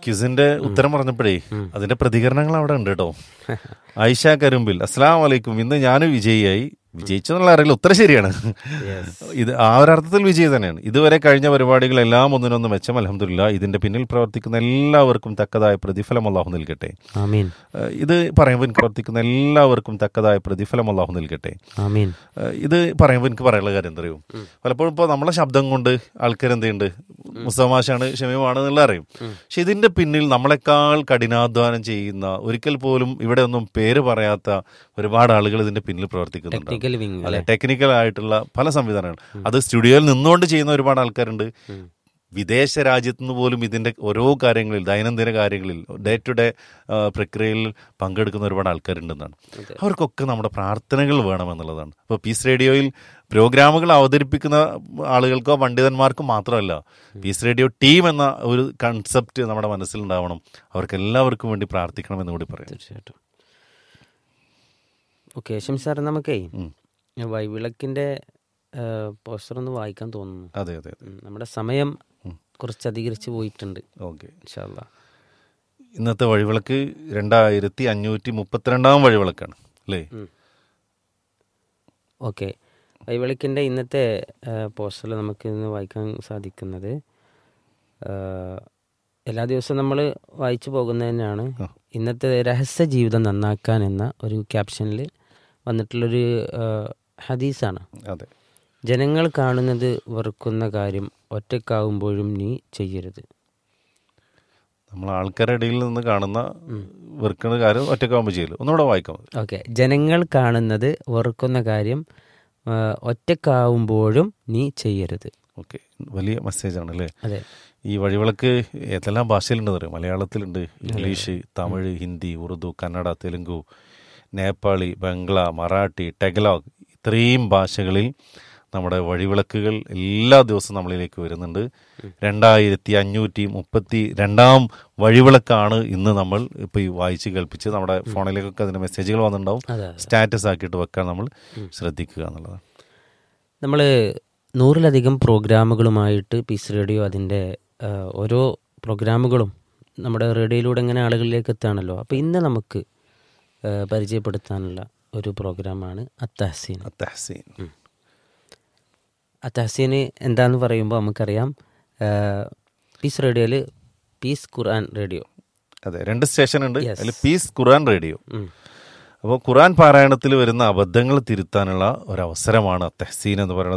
ക്യുസിന്റെ ഉത്തരം പറഞ്ഞപ്പോഴേ അതിന്റെ പ്രതികരണങ്ങൾ അവിടെ ഉണ്ട് കേട്ടോ ആയിഷ കരുമ്പിൽ അസ്സലാം വലൈക്കും ഇന്ന് ഞാൻ വിജയിയായി വിജയിച്ചെന്നുള്ള അറിയില്ല ഉത്തരം ശരിയാണ് ഇത് ആ ഒരർത്ഥത്തിൽ വിജയി തന്നെയാണ് ഇതുവരെ കഴിഞ്ഞ പരിപാടികളെല്ലാം ഒന്നിനൊന്ന് മെച്ചം അലഹമില്ല ഇതിന്റെ പിന്നിൽ പ്രവർത്തിക്കുന്ന എല്ലാവർക്കും തക്കതായ പ്രതിഫലം അള്ളാഹു നൽകട്ടെ ആമീൻ ഏഹ് ഇത് പറയുമ്പോൾ എനിക്ക് പ്രവർത്തിക്കുന്ന എല്ലാവർക്കും തക്കതായ പ്രതിഫലം അള്ളാഹു നൽകട്ടെ ആമീൻ ഏഹ് ഇത് പറയുമ്പോൾ എനിക്ക് പറയാനുള്ള കാര്യം എന്താ അറിയും പലപ്പോഴും ഇപ്പോൾ നമ്മളെ ശബ്ദം കൊണ്ട് ആൾക്കാർ എന്ത് ചെയ്യുന്നുണ്ട് മുസമാഷാണ് ക്ഷമയുമാണ് എന്നുള്ള അറിയും പക്ഷെ ഇതിന്റെ പിന്നിൽ നമ്മളെക്കാൾ കഠിനാധ്വാനം ചെയ്യുന്ന ഒരിക്കൽ പോലും ഇവിടെ ഒന്നും പേര് പറയാത്ത ഒരുപാട് ആളുകൾ ഇതിന്റെ പിന്നിൽ പ്രവർത്തിക്കുന്നുണ്ട് ടെക്നിക്കൽ വിങ് അല്ലെ ടെക്നിക്കൽ ആയിട്ടുള്ള പല സംവിധാനങ്ങൾ അത് സ്റ്റുഡിയോയിൽ നിന്നുകൊണ്ട് ചെയ്യുന്ന ഒരുപാട് ആൾക്കാരുണ്ട് വിദേശ രാജ്യത്ത് നിന്ന് പോലും ഇതിന്റെ ഓരോ കാര്യങ്ങളിൽ ദൈനംദിന കാര്യങ്ങളിൽ ഡേ ടു ഡേ പ്രക്രിയയിൽ പങ്കെടുക്കുന്ന ഒരുപാട് ആൾക്കാരുണ്ടെന്നാണ് അവർക്കൊക്കെ നമ്മുടെ പ്രാർത്ഥനകൾ വേണമെന്നുള്ളതാണ് അപ്പോൾ പീസ് റേഡിയോയിൽ പ്രോഗ്രാമുകൾ അവതരിപ്പിക്കുന്ന ആളുകൾക്കോ പണ്ഡിതന്മാർക്കോ മാത്രമല്ല പീസ് റേഡിയോ ടീം എന്ന ഒരു കൺസെപ്റ്റ് നമ്മുടെ മനസ്സിലുണ്ടാവണം അവർക്ക് എല്ലാവർക്കും വേണ്ടി പ്രാർത്ഥിക്കണമെന്ന് കൂടി പറയാം തീർച്ചയായിട്ടും ഓക്കെ ഷിം സാർ നമുക്കേ ഉം. വൈവിളക്കിന്റെ പോസ്റ്റർ ഒന്ന് വായിക്കാൻ തോന്നുന്നു അതെ അതെ അതെ ഉം, നമ്മുടെ സമയം കുറച്ച് അധികരിച്ച് പോയിട്ടുണ്ട് ഓക്കെ ഇൻഷാല്ല ഇന്നത്തെ വഴിവിളക്ക് രണ്ടായിരത്തി അഞ്ഞൂറ്റി മുപ്പത്തിരണ്ടാം വഴിവിളക്കാണ് അല്ലേ ഓക്കെ വൈവിളക്കിൻ്റെ ഇന്നത്തെ പോസ്റ്ററിൽ നമുക്ക് ഇന്ന് വായിക്കാൻ സാധിക്കുന്നത് ആ, എല്ലാ ദിവസവും നമ്മൾ വായിച്ചു പോകുന്നത് തന്നെയാണ് ഇന്നത്തെ രഹസ്യ ജീവിതം നന്നാക്കാൻ എന്ന ഒരു ക്യാപ്ഷനിൽ വന്നിട്ടുള്ളൊരു ആ, ഹദീസാണ് അതെ ജനങ്ങൾ കാണുന്നത് വെറുക്കുന്ന കാര്യം ഒറ്റക്കാവുമ്പോഴും നീ ചെയ്യരുത് നമ്മൾ ആൾക്കാരുടെ ഇടയിൽ നിന്ന് കാണുന്ന വെറുക്കുന്ന കാര്യം ഒറ്റക്കാവുമ്പോൾ ചെയ്യല് ഒന്നുകൂടെ വായിക്കാം മതി. ഓക്കെ ജനങ്ങൾ കാണുന്നത് വെറുക്കുന്ന കാര്യം ആ, ഒറ്റക്കാവുമ്പോഴും നീ ചെയ്യരുത് ഓക്കെ വലിയ മെസ്സേജാണ് അല്ലേ അതെ ഈ വഴിവിളക്ക് ഏതെല്ലാം ഭാഷയിലുണ്ടെന്ന് അറിയാം മലയാളത്തിലുണ്ട് ഇംഗ്ലീഷ് തമിഴ് ഹിന്ദി ഉറുദു കന്നഡ തെലുങ്കു നേപ്പാളി ബംഗ്ല മറാഠി ടെഗലോഗ് ഇത്രയും ഭാഷകളിൽ നമ്മുടെ വഴിവിളക്കുകൾ എല്ലാ ദിവസവും നമ്മളിലേക്ക് വരുന്നുണ്ട് രണ്ടായിരത്തി അഞ്ഞൂറ്റി മുപ്പത്തി രണ്ടാം വഴിവിളക്കാണ് ഇന്ന് നമ്മൾ ഇപ്പോൾ ഈ വായിച്ച് കേൾപ്പിച്ച് നമ്മുടെ ഫോണിലേക്കൊക്കെ അതിൻ്റെ മെസ്സേജുകൾ വന്നിട്ടുണ്ടാവും അതെ സ്റ്റാറ്റസ് ആക്കിയിട്ട് വെക്കാൻ നമ്മൾ ശ്രദ്ധിക്കുക എന്നുള്ളതാണ് നമ്മൾ നൂറിലധികം പ്രോഗ്രാമുകളുമായിട്ട് പീസ് റേഡിയോ അതിൻ്റെ ആ, ഓരോ പ്രോഗ്രാമുകളും നമ്മുടെ റേഡിയോയിലൂടെ ഇങ്ങനെ ആളുകളിലേക്ക് എത്തുകയാണല്ലോ അപ്പോൾ ഇന്ന് നമുക്ക് ആ, പരിചയപ്പെടുത്താനുള്ള ഒരു പ്രോഗ്രാമാണ് അത്തഹസീൻ തഹസീൻ അത്തഹസീൻ എന്താന്ന് പറയുമ്പോൾ നമുക്കറിയാം ആ, പീസ് റേഡിയോയിൽ പീസ് ഖുർആൻ റേഡിയോ അതെ രണ്ട് സ്റ്റേഷൻ ഉണ്ട് Yes. അതിൽ പീസ് ഖുറാൻ റേഡിയോ ഉം. അപ്പോൾ ഖുറാൻ പാരായണത്തിൽ വരുന്ന അബദ്ധങ്ങൾ തിരുത്താനുള്ള ഒരു അവസരമാണ് തെഹ്സീൻ എന്ന് പറയുന്നത്